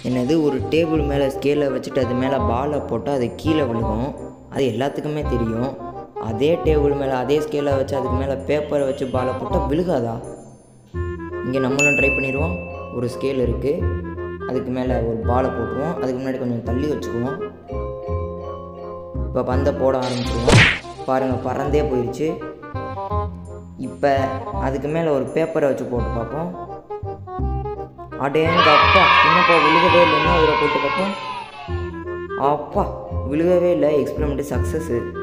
என்னது ஒரு டேபிள் மேலே ஸ்கேலை வச்சுட்டு அது மேலே பாலை போட்டால் அது கீழே விழுகும் அது எல்லாத்துக்குமே தெரியும் அதே டேபிள் மேலே அதே ஸ்கேலை வச்சு அதுக்கு மேலே பேப்பரை வச்சு பாலை போட்டால் விழுகாதா இங்கே நம்மளும் ட்ரை பண்ணிடுவோம் ஒரு ஸ்கேல் இருக்குது அதுக்கு மேலே ஒரு பாலை போட்டுருவோம் அதுக்கு முன்னாடி கொஞ்சம் தள்ளி வச்சுக்குவோம் இப்போ பந்தை போட ஆரம்பிச்சிருவோம் பாருங்கள் பறந்தே போயிடுச்சு இப்போ அதுக்கு மேலே ஒரு பேப்பரை வச்சு போட்டு பார்ப்போம் அடேங்க அப்பா என்னப்பா விழுகவே இல்லை என்ன அதில் போட்டு பார்ப்போம் அப்பா விழுகவே இல்லை எக்ஸ்பெரிமெண்ட்டு சக்ஸஸ்ஸு